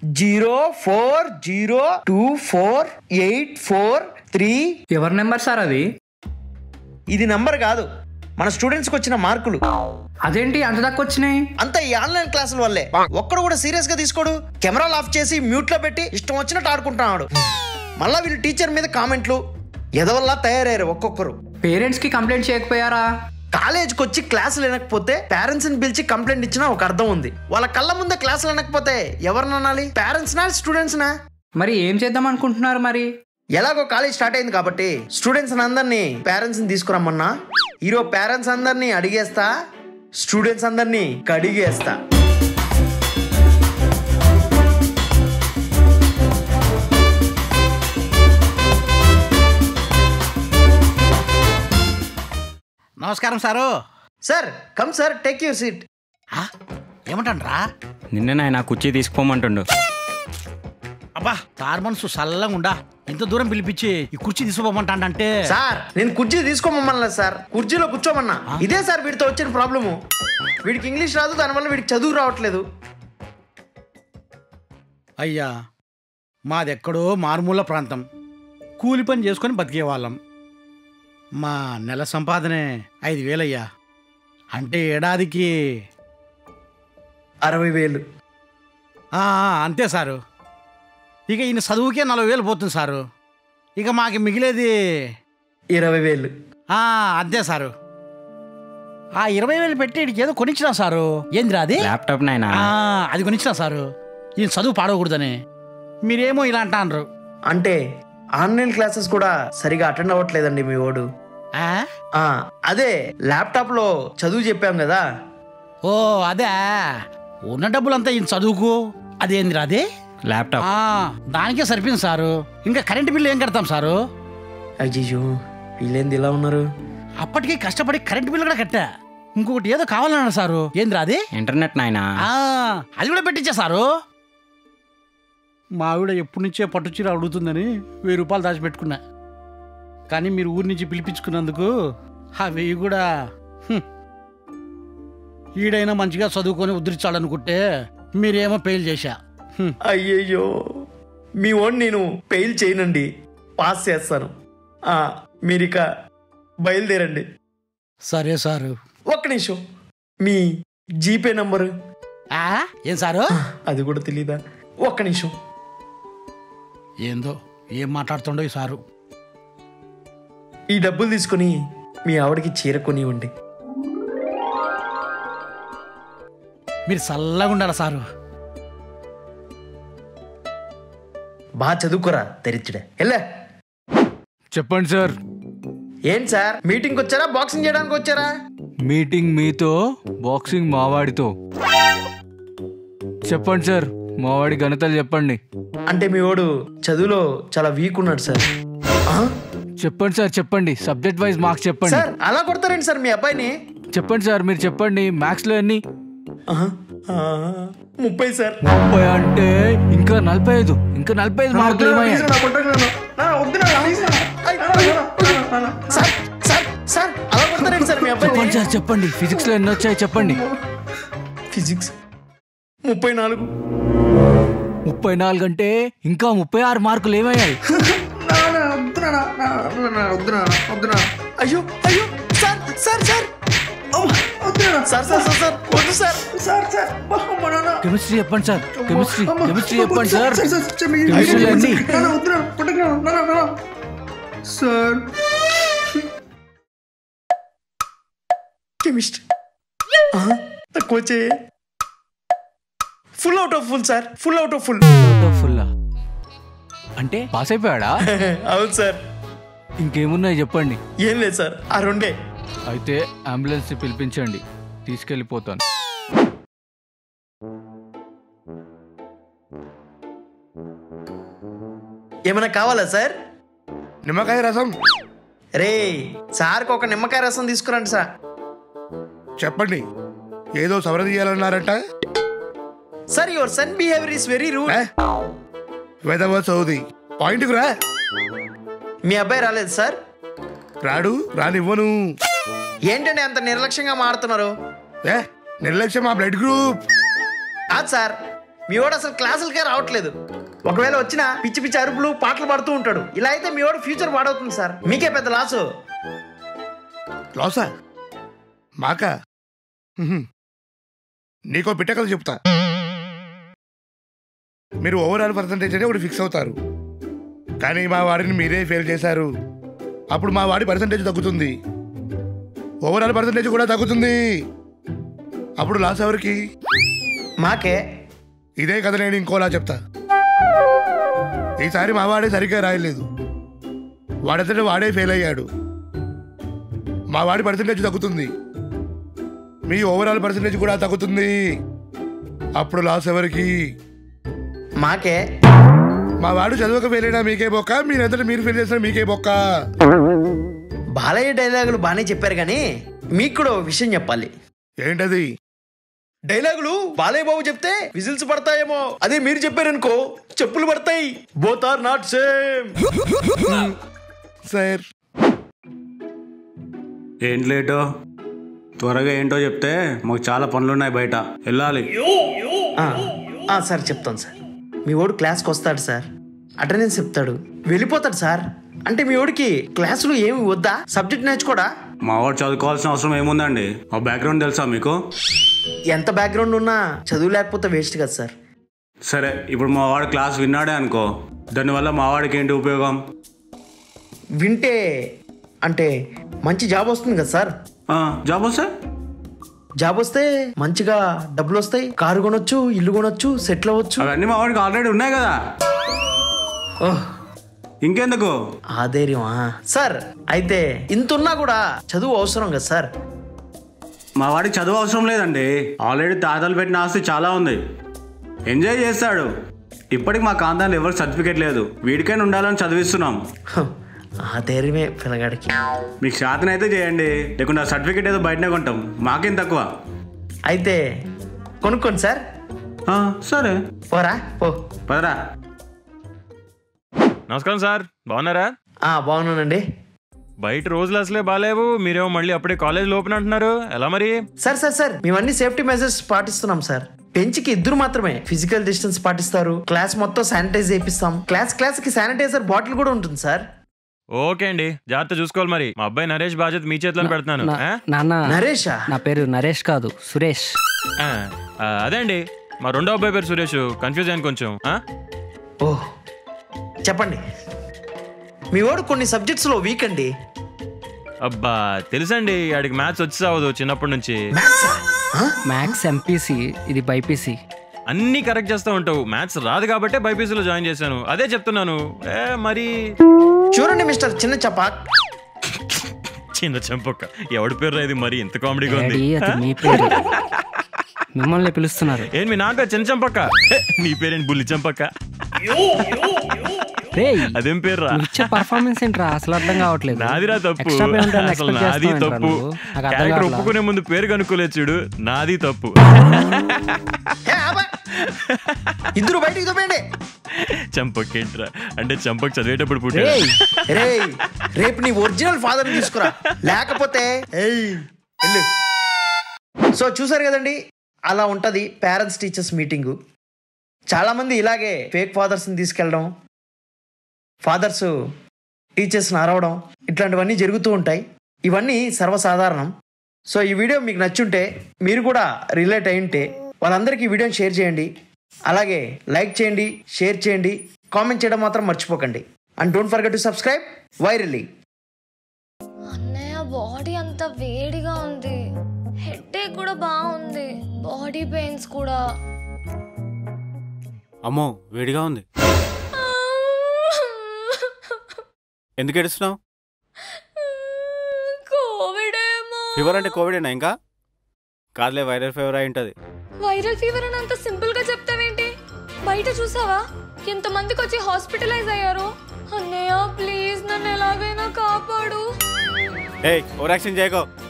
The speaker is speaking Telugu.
Zero four zero two four eight four three ఎవరి నెంబర్ సార్ అది ఇది నంబర్ కాదు మన స్టూడెంట్స్కి వచ్చిన మార్కులు అదేంటి అంత తక్కువ వచ్చినాయి అంతా ఈ ఆన్లైన్ క్లాసుల వల్లే ఒక్కడు కూడా సీరియస్ గా తీసుకోడు కెమెరాలు ఆఫ్ చేసి మ్యూట్ లో పెట్టి ఇష్టం వచ్చినట్టు ఆడుకుంటున్నాడు మళ్ళా వీళ్ళు టీచర్ మీద కామెంట్లు ఎదవల్లా తయారయ్యారు ఒక్కొక్కరు పేరెంట్స్ కి కంప్లైంట్ చేయకపోయారా కాలేజ్కి వచ్చి క్లాసులు వినకపోతే పేరెంట్స్ ని పిలిచి కంప్లైంట్ ఇచ్చినా ఒక అర్థం ఉంది వాళ్ళ కళ్ళ ముందే క్లాసులు వినకపోతే ఎవరిని అనాలి పేరెంట్స్ నా స్టూడెంట్స్ నా మరి ఏం చేద్దాం అనుకుంటున్నారు మరి ఎలాగో కాలేజ్ స్టార్ట్ అయింది కాబట్టి స్టూడెంట్స్ అందరినీ పేరెంట్స్ ని తీసుకురమ్మన్నా ఈరోజు పేరెంట్స్ అందరినీ అడిగేస్తా స్టూడెంట్స్ అందరినీ కడిగేస్తా నమస్కారం sir sir come sir take your seat ఆ, ఏమంటాన్రా నిన్న నాయన కుర్చీ తీసుకుపోమంటుండు అబ్బా తార్ మనసు చల్లంగా ఉండా ఇంత దూరం పిలిపించి ఈ కుర్చీ తీసుకోమంటాడంటే సార్ నేను కుర్చీ తీసుకోమమ్మన్నా సార్ కుర్చీలో కూర్చోమన్నా ఇదే సార్ వీడితో వచ్చిన ప్రాబ్లము వీడికి ఇంగ్లీష్ రాదు దానివల్ల వీడికి చదువు రావట్లేదు అయ్యా మాదెక్కడో మారుమూల ప్రాంతం కూలి పని చేసుకొని బతికేవాళ్ళం మా నెల సంపాదనే ఐదు వేలయ్యా అంటే ఏడాదికి అరవై వేలు ఆ, అంతే సారు ఇక ఈయన చదువుకే నలభై వేలు పోతుంది సారు ఇక మాకు మిగిలేది ఇరవై వేలు ఆ, అంతే సారు ఆ ఇరవై వేలు పెట్టి ఈడికి ఏదో కొనిచ్చినా సారు ఏందిరా అది ల్యాప్టాప్ నాయన ఆ, అది కొనిచ్చినా సారు ఈయన చదువు పాడకూడదని మీరేమో ఇలా అంటాన్రు అంటే ఆన్లైన్ క్లాసెస్ కూడా సరిగా అటెండ్ అవ్వట్లేదండి మీ ఓడు ఆ? ఆ, అదే ల్యాప్టాప్ లో చదువు చెప్పాం కదా ఓ అదే ఉన్న డబ్బులంతా ఈయన చదువుకు అదేందిరా అది ల్యాప్టాప్ ఆ, దానికే సరిపోయింది సారు ఇంకా కరెంట్ బిల్లు ఏం కడతాం సారు అయ్యో వీళ్ళేంది ఇలా ఉన్నారు అప్పటికి కష్టపడి కరెంట్ బిల్లు కూడా కట్టా ఇంకొకటి ఏదో కావాలన్నాడు సారు ఏందిరా అది ఇంటర్నెట్ నాయన ఆ, అది కూడా పెట్టించా సారు మా ఆవిడ ఎప్పటి నుంచే పట్టుచీర అడుగుతుందని వెయ్యి రూపాయలు దాచిపెట్టుకున్నా కానీ మీరు ఊరి నుంచి పిలిపించుకున్నందుకు ఆ వెయ్యి కూడా హ్మ్. ఈడైనా మంచిగా చదువుకొని ఉద్ధరించాలనుకుంటే మీరేమో ఫెయిల్ చేశా హ్మ్. అయ్యయ్యో మీ ఓన్ నేను పెయిల్ చేయనండి పాస్ చేస్తాను ఆ, మీరిక బయలుదేరండి సరే సారు ఒక్క నిమిషం మీ జీపే నంబరు ఆ, ఏం సారు అది కూడా తెలీదా ఒక్క నిమిషం ఏందో ఏం మాట్లాడుతుండో ఈ సారు ఈ డబ్బులు తీసుకుని మీ ఆవిడకి చీర కొనివ్వండి మీరు చల్లగా ఉండాలి సారు బాగా చదువుకోరా తెరిచుడే వెళ్ళా చెప్పండి సార్ ఏంటి సార్ మీటింగ్కి వచ్చారా బాక్సింగ్ చేయడానికి వచ్చారా మీటింగ్ మీతో బాక్సింగ్ మావాడితో చెప్పండి సార్ మావాడి ఘనతలు చెప్పండి అంటే మీ వాడు చదువులో చాలా వీక్ ఉన్నాడు సార్ ఆ? చెప్పండి సార్ చెప్పండి సబ్జెక్ట్ వైజ్ మార్క్స్ చెప్పండి సార్ అలా కొడతారండి సార్ మీ అబ్బాయిని చెప్పండి సార్ మీరు చెప్పండి మ్యాథ్స్ లో ఎన్ని ఆహా. ఆ, ముప్పై సార్ ముప్పై అంటే ఇంకా నలభై ఐదు ఇంకా నలభై ఐదు మార్కులు ఏమయ్యాయి సార్ సార్ సార్ అలా కొడతారండి సార్ మీ చెప్పండి అబ్బాయిని సార్ చెప్పండి ఫిజిక్స్ లో ఎన్ని వచ్చాయి చెప్పండి ఫిజిక్స్ ముప్పై నాలుగు ముప్పై నాలుగు అంటే ఇంకా ముప్పై ఆరు మార్కులు ఏమయ్యాయి అయ్యో అయ్యో sir sir sir sir sir sir sir వద్దు సార్ కెమిస్ట్రీ చెప్పండి సార్ కెమిస్ట్రీ కెమిస్ట్రీ చెప్పండి సార్ కెమిస్ట్రీలో ఎన్ని సార్ కెమిస్ట్ తక్కువ వచ్చే full out of full sir full out of full full అంటే పాస్ అయిపోయాడా అవును సార్ ఇంకేమున్నాయి చెప్పండి ఏం లేదు సార్ ఆ రెండే అయితే అంబులెన్స్ ని పిలిపించండి తీసుకెళ్ళిపోతాను ఏమైనా కావాలా సార్ నిమ్మకాయ రసం రే సార్కి ఒక నిమ్మకాయ రసం తీసుకురండి సార్ చెప్పండి ఏదో సవర తీయాలన్నారంట sir your son behaviour is very rude ఏ? వెదవ చౌదరి పాయింట్కి రా మీ అబ్బాయి రాలేదు సార్ రాడు రానివ్వను ఏంటండి అంత నిర్లక్ష్యంగా మాడుతున్నారు ఏ నిర్లక్ష్యం మా బ్లడ్ గ్రూప్ కాదు సార్ మీ వాడు అసలు క్లాసులకే రావట్లేదు ఒకవేళ వచ్చిన పిచ్చి పిచ్చి అరుపులు పాటలు పాడుతూ ఉంటాడు ఇలా అయితే మీ వాడు ఫ్యూచర్ పాడవుతుంది సార్ మీకే పెద్ద లాసు లాసా మాకా హ్మ్. నీకో పిట్టకలు చెప్తా మీరు ఓవరాల్ పర్సంటేజ్ అని ఒకటి ఫిక్స్ అవుతారు కానీ మా వాడిని మీరే ఫెయిల్ చేశారు అప్పుడు మా వాడి పర్సంటేజ్ తగ్గుతుంది ఓవరాల్ పర్సంటేజ్ కూడా తగ్గుతుంది అప్పుడు లాస్ ఎవరికి మాకే ఇదే కథ నేను ఇంకోలా చెప్తా ఈసారి మా వాడే సరిగ్గా రాయలేదు వాడంతటా వాడే ఫెయిల్ అయ్యాడు మా వాడి పర్సంటేజ్ తగ్గుతుంది మీ ఓవరాల్ పర్సంటేజ్ కూడా తగ్గుతుంది అప్పుడు లాస్ ఎవరికి మాకే మా వాడు చదవక ఫెయిల్ అయినా మీకే బొక్క మీరంతటా మీరు ఫెయిల్ చేసినా మీకే బొక్క బాలయ్య డైలాగులు బాగానే చెప్పారు కానీ మీకు కూడా ఓ విషయం చెప్పాలి ఏంటది డైలాగులు బాలయ్య బాబు చెప్తే విజిల్స్ పడతాయేమో అదే మీరు చెప్పారనుకో చెప్పులు పడతాయి both are not same sir ఏంటి లేటో త్వరగా ఏంటో చెప్తే మాకు చాలా పనులున్నాయి బయట వెళ్ళాలి సార్ చెప్తాను సార్ మీ వాడు క్లాస్కి వస్తాడు సార్ అటెండెన్స్ చెప్తాడు వెళ్ళిపోతాడు సార్ అంటే మీ వాడికి క్లాసులు ఏమి వద్దా సబ్జెక్ట్ నేర్చుకోడా మా వాడు చదువుకోవాల్సిన అవసరం ఏముందండి మా బ్యాక్గ్రౌండ్ తెలుసా మీకు ఎంత బ్యాక్గ్రౌండ్ ఉన్నా చదువు లేకపోతే వేస్ట్ కదా సార్ సరే ఇప్పుడు మా వాడు క్లాస్ విన్నాడే అనుకో దానివల్ల మా వాడికి ఏంటి ఉపయోగం వింటే అంటే మంచి జాబ్ వస్తుంది కదా సార్ ఆ, జాబ్ వస్తే జాబ్ వస్తే మంచిగా డబ్బులు వస్తాయి కారు కొనొచ్చు ఇల్లు కొనొచ్చు సెటిల్ అవ్వచ్చు అవన్నీ మా వాడికి ఆల్రెడీ ఉన్నాయి కదా ఓహ్ ఇంకెందుకు ఆ ధైర్యమా సార్ అయితే ఇంత ఉన్నా కూడా చదువు అవసరం కదా సార్ మా వాడికి చదువు అవసరం లేదండి ఆల్రెడీ తాతలు పెట్టిన ఆస్తి చాలా ఉంది ఎంజాయ్ చేస్తాడు ఇప్పటికి మా కాంతాన్ని ఎవరికి సర్టిఫికేట్ లేదు వీడికైనా ఉండాలని చదివిస్తున్నాం హ, ఆ ధైర్యమే పిల్లగాడికి మీకు శాతం అయితే చేయండి లేకుంటే ఆ సర్టిఫికేట్ ఏదో బయటనే కొంటాం మాకేం తక్కువ అయితే కొనుక్కోండి సార్ ఆ, సరే పోరా పో పదరా నమస్కారం సార్ బాగున్నారా ఆ, బాగున్నానండి బయట రోజులు అసలే బాగాలేవు మీరేమో మళ్ళీ అప్పుడే కాలేజ్ ఓపెన్ అంటున్నారు ఎలా మరి సార్ సార్ సార్ మేమన్నీ సేఫ్టీ మెజర్స్ పాటిస్తున్నాం సార్ బెంచ్కి ఇద్దరు మాత్రమే ఫిజికల్ డిస్టెన్స్ పాటిస్తారు క్లాస్ మొత్తం శానిటైజ్ చేపిస్తాం క్లాస్ క్లాస్ కి శానిటైజర్ బాటిల్ కూడా ఉంటుంది సార్ ఓకే అండి జాగ్రత్త చూసుకోవాలి మరి మా అబ్బాయి నరేష్ బాధ్యత మీ చేతిలో పెడుతున్నాను నా- ఆ? నాన్న నరేషా నా పేరు నరేష్ కాదు సురేష్ ఆ, ఆ, అదే అండి మా రెండో అబ్బాయి పేరు సురేష్ కన్ఫ్యూజ్ అయ్యాను కొంచెం ఆ? ఓ చెప్పండి మీ వాడు కొన్ని సబ్జెక్ట్స్ లో వీక్ అండి అబ్బా తెలుసండి ఆడికి మ్యాథ్స్ వచ్చి సావదు చిన్నప్పటి నుంచి మ్యాథ్సా? ఆ? మ్యాథ్స్ ఎంపీసీ ఇది బైపీసీ అన్ని కరెక్ట్ చేస్తూ ఉంటావు మ్యాథ్స్ రాదు కాబట్టే బైపీసీలో జాయిన్ చేశాను అదే చెప్తున్నాను ఏ మరి చూడండి మిస్టర్ చిన్న చపాక్ చిన్న చంపొక్క ఎవడి పేరు ఇది మరి ఇంత కామెడీగా ఉంది డాడీ అది మీ పేరు మిమ్మల్ని పిలుస్తున్నారు ఏంటి మీ నాన్న పేరు చిన్న చంపక్క ఏ, నీ పేరేంటి బుల్లి చంపక్క రేయ్ అదేం పేరు నువ్వు ఇచ్చే పర్ఫార్మెన్స్ ఏంట్రా అసలు అర్థం కావట్లేదు నాదిరా తప్పు Extra pay ఉంటుందని అసలు expect నాది చేస్తావేంట్రా తప్పు నువ్వు? నాకు అర్థం క్యారెక్టర్ కావట్లా. ఒప్పుకునే ముందు పేరు కనుక్కోలేదు చూడు నాది తప్పు ఏ, ఆపా. ఇద్దరు బయటికి తోపండి చంపకేంట్రా అంటే చంపక్ చదివేటప్పుడు పుట్టాడు రేయ్ రేయ్ రేపు నీ ఒరిజినల్ ఫాదర్ తీసుకురా లేకపోతే ఏయ్, వెళ్ళు. సో చూసారు కదండి అలా ఉంటది పేరెంట్స్ టీచర్స్ మీటింగు చాలా మంది ఇలాగే ఫేక్ ఫాదర్స్ని తీసుకెళ్ళడం ఫాదర్స్ టీచర్స్ని అరవడం ఇట్లాంటివన్నీ జరుగుతూ ఉంటాయి ఇవన్నీ సర్వసాధారణం సో ఈ వీడియో మీకు నచ్చుంటే మీరు కూడా రిలేట్ అయి ఉంటే వాళ్ళందరికీ ఈ వీడియోని షేర్ చేయండి అలాగే లైక్ చేయండి షేర్ చేయండి కామెంట్ చేయడం మాత్రం మర్చిపోకండి and don't forget to subscribe virally అన్నయ్య బాడీ అంత వేడిగా ఉంది హెడ్ కూడా బాగుంది బాడీ పెయిన్స్ కూడా అమ్మో వేడిగా ఉంది ఎందుకు ఏడుస్తున్నావు కోవిడ్ ఏమో ఫీవర్ అంటే కోవిడేనా ఇంకా కాదులే వైరల్ ఫీవర్ అయి ఉంటుంది వైరల్ ఫీవర్ అని అంత సింపుల్ గా చెప్తావేంటి బయట చూసావా ఎంత మందికి వచ్చి హాస్పిటలైజ్ అయ్యారు అన్నయ్య ప్లీజ్ నన్ను ఎలాగైనా కాపాడు ఏ ఓవర్ యాక్షన్ చేయకో